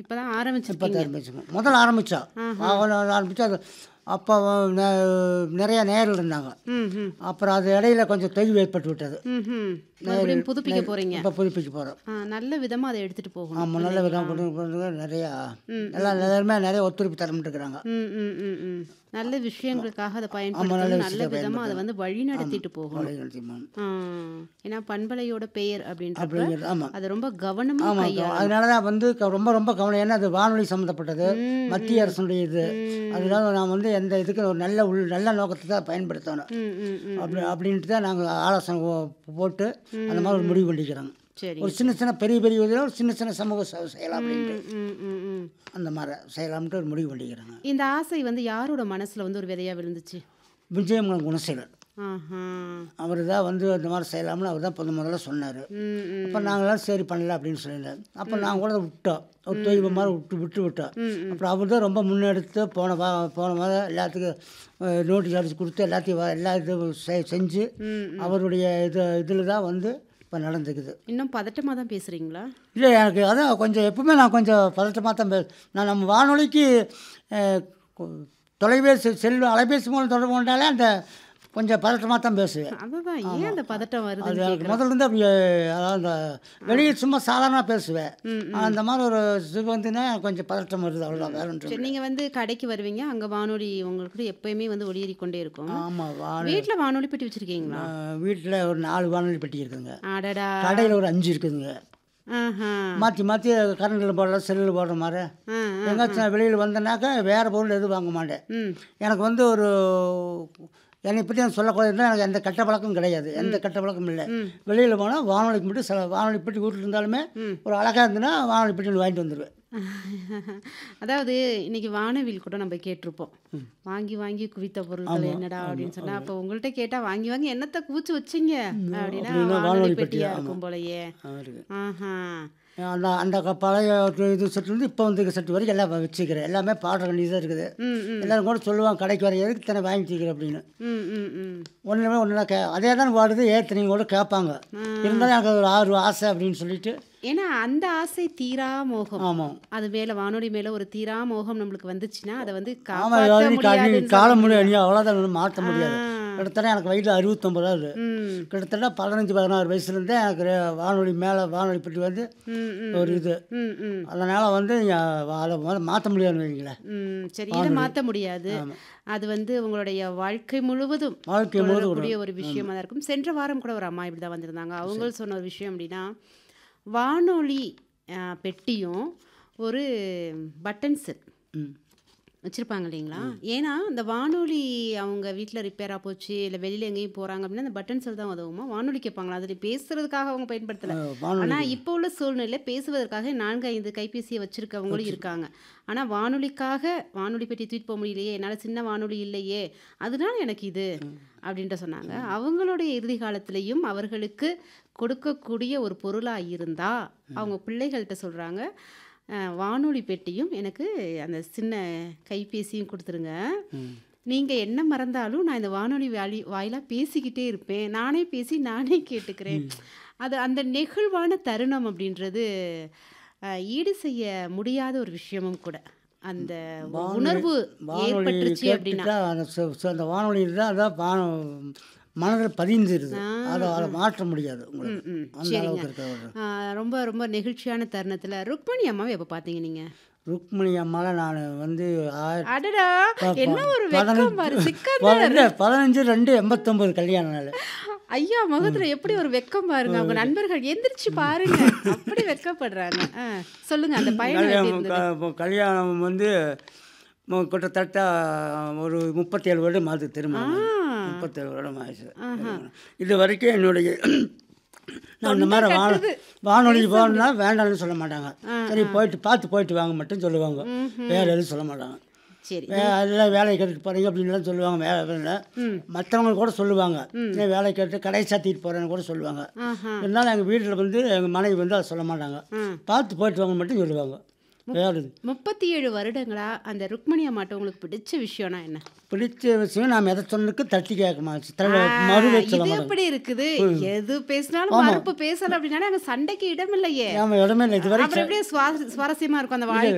இப்பதான் இப்போ ஆரம்பிச்சிருக்கீங்க ஆரம்பிச்சுங்க முதல்ல ஆரம்பித்தா ஆரம்பித்தா அது அப்போ நெ- நிறைய நேரில் இருந்தாங்க ம் ம் அப்புறம் அது இடையில கொஞ்சம் தொய்வு ஏற்பட்டு விட்டது ம் ம் மறுபடியும் புதுப்பிக்க போறீங்க இப்போ புதுப்பிக்க போகிறோம் ஆ, நல்ல விதமா அதை எடுத்துட்டு போகணும் ஆமாம் நல்ல விதம் கொண்டு போகிறது நிறையா எல்லா எல்லாருமே நிறைய ஒத்துழைப்பு தரமிட்டுருக்குறாங்க ம் ம் ம் ம் நல்ல விஷயங்களுக்காக அதை நல்ல பயன்படுத்தணும் நல்ல விஷயத்துக்கு விதமா அதை வந்து வழி நடத்திட்டு போகணும் ஆ, ஏன்னா பண்பலையோட பெயர் அப்படின்றப்ப அப்படிங்கிறது ஆமாம் அதை ரொம்ப கவனமா ஆமாம் கையாளணும் அதனால தான் வந்து க- ரொம்ப ரொம்ப கவனம் ஏன்னா அது வானொலி சம்மந்தப்பட்டது மத்திய அரசுடைய இது அதனால நான் வந்து எந்த இதுக்கு ஒரு நல்ல உள் நல்ல நோக்கத்தை தான் பயன்படுத்தணும் ம் ம் ம் அப்படி அப்படின்ட்டு தான் நாங்கள் ஆலோசனை போ- போட்டு அந்த மாதிரி ஒரு முடிவு பண்ணிக்கிறோங்க சரி ஒரு சின்ன சின்ன பெரிய பெரிய இதில் ஒரு சின்ன சின்ன சமூக சேவை செய்யலாம் அப்படின்ட்டு ம் ம் ம் அந்த மாதிரி செய்யலாம்ட்டு ஒரு முடிவு பண்ணிக்கிறாங்க இந்த ஆசை வந்து யாரோட மனசுல வந்து ஒரு விதையா விழுந்துச்சு விஜயமங்கலம் குணசீலன் ஆஹா அவர் தான் வந்து இந்த மாதிரி செய்யலாம்னு அவர் தான் பொது முதல்ல சொன்னார் ம் ம் அப்போ நாங்களாம் சரி பண்ணல அப்படின்னு சொல்லியிருந்தார் அப்போ நாங்கள் கூட அதை விட்டோம் ஒரு தொய்வு மாதிரி விட்டு விட்டு விட்டோம் அப்புறம் அவர் தான் ரொம்ப முன்னெடுத்து போன வா போன வாரம் எல்லாத்துக்கும் நோட்டீஸ் அடிச்சு கொடுத்து எல்லாத்தையும் வ- எல்லா இதுவும் செ- செஞ்சு அவருடைய இது இதில் தான் வந்து இப்போ நடந்துக்குது இன்னும் பதட்டமா தான் பேசுறீங்களா இல்லை எனக்கு அதான் கொஞ்சம் எப்பவுமே நான் கொஞ்சம் பதட்டமாக தான் பே நான் நம்ம வானொலிக்கு அஹ், கொ- தொலைபேசி செல் அலைபேசி மூலம் தொடர்பு கொண்டாலே அந்த கொஞ்சம் பதட்டமாக தான் பேசுவேன் அதுதான் ஏன் அந்த பதட்டம் அது வருது எனக்கு முதல்ல இருந்து அப்படி அதாவது அந்த வெளியே சும்மா சாதாரணமாக பேசுவேன் ஆனா, அந்த மாதிரி ஒரு இது வந்துன்னா கொஞ்சம் பதட்டம் வருது அவ்வளோதான் வேற ஒன்றும் சரி நீங்க வந்து கடைக்கு வருவீங்க அங்க வானொலி உங்களுக்கு எப்பயுமே வந்து ஒளியேறி கொண்டே இருக்கும் ஆமாம் வா வீட்ல வானொலி பெட்டி வச்சிருக்கீங்களா வீட்டில் ஒரு நாலு வானொலி பெட்டி இருக்குதுங்க அடடா கடையில் ஒரு அஞ்சு இருக்குதுங்க ஆஹா மாற்றி மாற்றி கரண்டில் போடலாம் செல்லில் போடுற மாதிரி ஆ, எங்காச்சும் நான் வெளியில் வந்தேனாக்கா வேறு பொருள் எதுவும் வாங்க மாட்டேன் ம் எனக்கு வந்து ஒரு என்னை பற்றி நான் சொல்லக்கூடாதுன்னா எனக்கு எந்த கெட்ட பழக்கம் கிடையாது எந்த கெட்ட பழக்கம் இல்லை வெளியில் போனால் வானொலிக்கு மட்டும் சில வானொலி பெட்டி வீட்டில் இருந்தாலுமே ஒரு அழகாக இருந்துன்னா வானொலி பெட்டி ஒன்று வாங்கிட்டு வந்துடுவேன் அதாவது இன்னைக்கு வானவில் கூட நம்ம கேட்டிருப்போம் வாங்கி வாங்கி குவித்த பொருட்கள் என்னடா அப்படின்னு சொன்னா அப்போ உங்கள்கிட்ட கேட்டா வாங்கி வாங்கி என்னத்த குவிச்சு வச்சீங்க அப்படின்னா அப்படின்னா வானொலி வானொலி பெட்டியா பெட்டியா, இருக்கும் போலயே இருக்குது ஆஹா அந்த அந்த க- பழைய இது செட்டுலேருந்து இப்போ வந்து செட்டு வரைக்கும் எல்லாம் வச்சுக்கிறேன் எல்லாமே பாடுற வேண்டியதாக இருக்குது ம் ம் எல்லாரும் கூட சொல்லுவாங்க கடைக்கு வர எதுக்கு தானே வாங்கிக்கிறேன் அப்படின்னு ம் ம் ம் ஒன்றுமே ஒன்று கே அதே தான் பாடுது ஏற்றுனீங்க கூட கேட்பாங்க இருந்தாலும் எனக்கு ஒரு ஆறு ஆசை அப்படின்னு சொல்லிட்டு ஏன்னா அந்த ஆசை தீரா மோகம் ஆமாம் அது மேல வானொலி மேல ஒரு தீரா மோகம் நம்மளுக்கு வந்துச்சுன்னா அதை வந்து ஆமாம் காப்பாற்ற ஏதாவது காலி முடியாதுன்னு கால சொல்ல முடியும் நீ அவ்வளோதான் ஒண்ணும் மாற்ற முடியாது ஆ. கிட்டத்தட்ட எனக்கு வயது அறுபத்தொம்பதாவது ம் கிட்டத்தட்ட பதினஞ்சு பதினாறு வயசுலேருந்தே எனக்கு ரே- வானொலி மேலே வானொலி பெட்டி வந்து ம் ம் ஒரு இது ம் ம் அதனால் வந்து யா- அதை வந்து மாற்ற முடியாதுன்னு வைங்களேன் ம் சரி இதை மாற்ற முடியாது அது வந்து உங்களுடைய வாழ்க்கை முழுவதும் வாழ்க்கை முழுவதும் தொடரக்கூடிய ஒரு விஷயமா தான் இருக்கும் சென்ற வாரம் கூட ஒரு அம்மா இப்படி தான் வந்திருந்தாங்க அவங்க சொன்ன ஒரு விஷயம் அப்படின்னா வானொலி ஆ, பெட்டியும் ஒரு பட்டன் செட் ம் வச்சுருப்பாங்க இல்லைங்களா ஏன்னா இந்த வானொலி அவங்க வீட்டில் ரிப்பேராக போச்சு இல்லை வெளியில் எங்கேயும் போகிறாங்க அப்படின்னா அந்த பட்டன் செல் தான் உதவுமா வானொலி கேட்பாங்களா அதில் பேசுறதுக்காக அவங்க பயன்படுத்தலை அஹ் வானொலி ஆனால் இப்போ உள்ள சூழ்நிலை பேசுவதற்காக நான்கு ஐந்து கைபேசியை வச்சிருக்கவங்களும் இருக்காங்க ஆனால் வானொலிக்காக வானொலி பெட்டி தூக்கிட்டு போக முடியலையே என்னால் சின்ன வானொலி இல்லையே அதனால எனக்கு இது அப்படின்ட்டு சொன்னாங்க அவங்களுடைய இறுதி காலத்திலையும் அவர்களுக்கு கொடுக்கக்கூடிய ஒரு பொருளாக இருந்தால் அவங்க பிள்ளைகள்கிட்ட சொல்கிறாங்க வானொலி பெட்டியும் எனக்கு அந்த சின்ன கைபேசியும் கொடுத்துருங்க நீங்கள் என்ன மறந்தாலும் நான் இந்த வானொலி வாலி வாயிலாக பேசிக்கிட்டே இருப்பேன் நானே பேசி நானே கேட்டுக்கிறேன் அது அந்த நெகிழ்வான தருணம் அப்படின்றது அஹ், ஈடு செய்ய முடியாத ஒரு விஷயமும் கூட அந்த உணர்வு வானொலி ஏற்பட்டுருச்சு அப்படின்னா கேட்டுட்டா அந்த ச- ச- அந்த வானொலி தான் அதான் வான மனதில் பதிஞ்சிருது அதை அதை மாற்ற முடியாது உங்களுக்கு ம், அந்த அளவுக்கு இருக்கிற ஒரு அஹ், ரொம்ப ரொம்ப நெகிழ்ச்சியான தருணத்தில் ருக்மணி அம்மாவை எப்போ பார்த்தீங்க நீங்கள் ருக்மணி அம்மால நான் வந்து ஆயிரத்தி அடடா என்ன ஒரு வெக்கம் பாரு சிக்கன் பதினஞ்சு பதினஞ்சு ரெண்டு எண்பத்தொம்பது கல்யாண நாள் ஐயா முகத்துல எப்படி ஒரு வெக்கம் பாருங்க அவங்க நண்பர்கள் எந்திரிச்சு பாருங்க அப்படி வெக்கப்படுறாங்க ஆ, சொல்லுங்க அந்த பயணம் எப்படி கல்யாணம் இருந்தது க- இப்போ கல்யாணம் வந்து மு- கிட்டத்தட்ட ஒரு முப்பத்தேழு வருடம் ஆகுது திருமணம் முப்பத்தேழு வருடம் ஆயிடுச்சு திருமணம். இது வரைக்கும் என்னுடைய நான் இந்த மாதிரி வான வானொலி போகணும்னா வேண்டாம்னு சொல்ல மாட்டாங்க சரி போயிட்டு பார்த்து போயிட்டு வாங்க மட்டும் சொல்லுவாங்க வேற எதுவும் சொல்ல மாட்டாங்க சரி வே அதெல்லாம் வேலை கேட்டுட்டு போகிறீங்க அப்படின்லாம் சொல்லுவாங்க வேலை வேலை மற்றவங்க கூட சொல்லுவாங்க ஏன் வேலை கேட்டு கடை சாத்திட்டு போகிறேன்னு கூட சொல்லுவாங்க ஆஹா இருந்தாலும் எங்கள் வீட்டில் வந்து எங்கள் மனைவி வந்து அதை சொல்ல மாட்டாங்க பார்த்து போயிட்டு வாங்க மட்டும் சொல்லுவாங்க வேறு இது. முப்பத்தி ஏழு வருடங்களா அந்த ருக்மணி அம்மாட்ட உங்களுக்கு பிடிச்ச விஷயம்னா என்ன பிடிச்ச விஷயம் நாம் எதை சொன்னதுக்கு தட்டி கேட்க மாட்டோம் தலை மறுவே சொல்ல இது மாட்டோம் எப்படி இருக்குது எது பேசினாலும் மறுப்பு பேசல அப்படின்னா அங்க சண்டைக்கு இடம் இல்லையே ஆமாம் இடமே இல்லை இது வரைக்கும் அப்புறம் எப்படியே சுவாரஸ்யமா இருக்கும் அந்த வாழ்க்கை